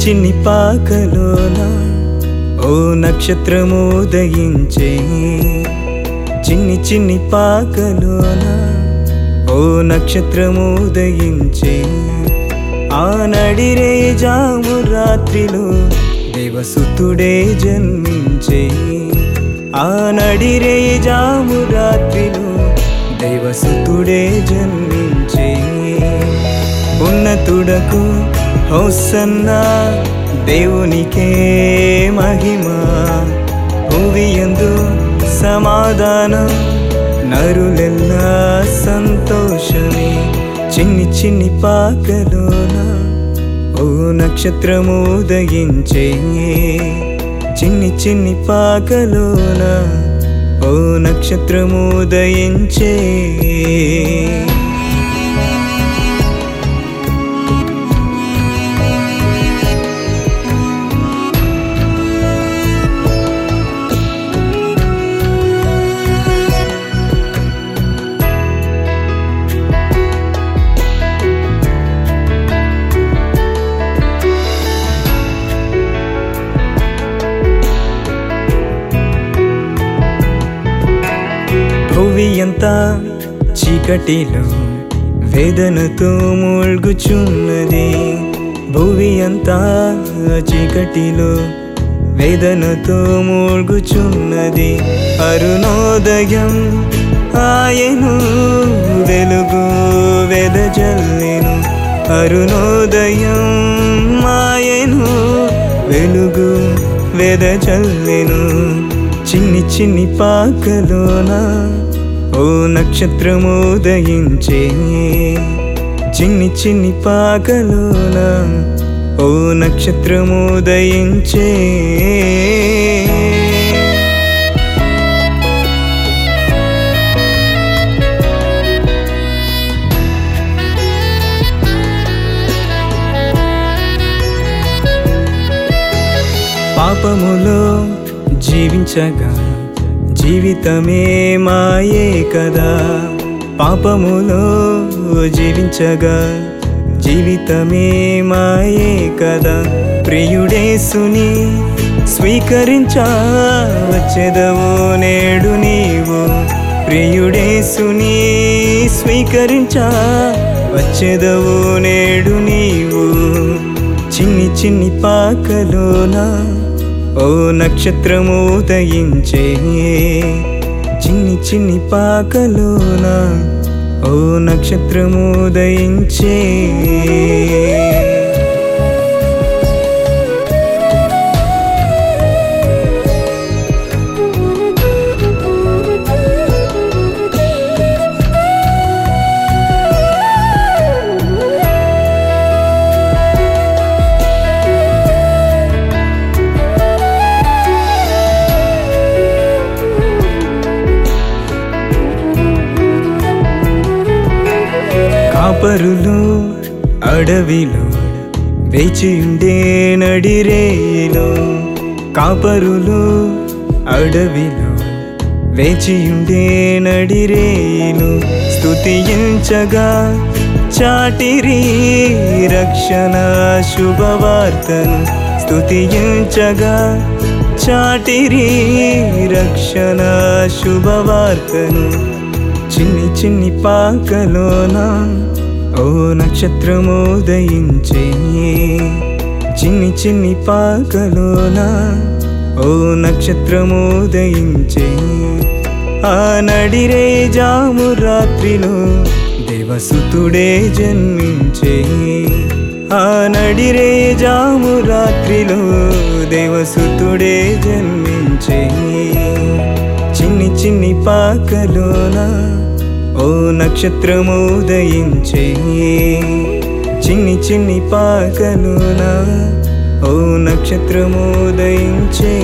చిన్ని పాకలోన ఓ నక్షత్రము ఉదయించే చిన్ని చిన్ని పాకలోన ఓ నక్షత్రము ఉదయించే ఆ నడిరే జాము రాత్రిలో దేవసుతుడే జన్మించే ఆ నడిరే జాము రాత్రిలో దేవసుతుడే జన్మించే ఉన్నతుడకు హోసన్నా దేవునికే మహిమ భువియందు సమాధానం నరులెల్లా సంతోషమే చిన్ని చిన్ని పాకలోన ఓ నక్షత్రము ఉదయించే చిన్ని చిన్ని పాకలోన ఓ నక్షత్రము ఉదయించే భువి అంతా చీకటిలో వేదనతో మూల్గుచున్నది భువి అంతా చీకటిలో వేదనతో మూల్గుచున్నది అరుణోదయం ఆయను వెలుగు వెదజల్లెను అరుణోదయం ఆయను వెలుగు వెదజల్లెను చిన్ని చిన్ని పాకలోన ఓ నక్షత్రము ఉదయించే చిన్ని చిన్ని పాకలోన ఓ నక్షత్రము ఉదయించే పాపములో జీవించగా జీవితమే మాయే కదా పాపములో జీవించగా జీవితమే మాయే కదా ప్రియుడేసుని స్వీకరించా వచ్చేదవు నేడు నీవు ప్రియుడేసుని స్వీకరించా వచ్చేదవు నేడు నీవు చిన్ని చిన్ని పాకలోనా ఓ నక్షత్రము ఉదయించే చిన్ని చిన్ని పాకలోన ఓ నక్షత్రము ఉదయించే కాపరులు అడవిలో వేచియుండే నడిరేలో కాపరులు అడవిలో వేచియుండే నడిరేలు స్తుతించగా చాటిరి రక్షణ శుభవార్తను స్తుతించగా చాటిరి రక్షణ శుభవార్తను చిన్ని చిన్ని పాకలోన ఓ నక్షత్రము ఉదయించే చిన్ని చిన్ని పాకలోన ఓ నక్షత్రము ఉదయించే ఆ నడిరే జాము రాత్రిలో దేవసుతుడే జన్మించే ఆ నడిరే జాము రాత్రిలో దేవసుతుడే జన్మించే చిన్ని చిన్ని పాకలోన ఓ నక్షత్రము ఉదయించే చిన్ని చిన్ని పాకలోన ఓ నక్షత్రము ఉదయించే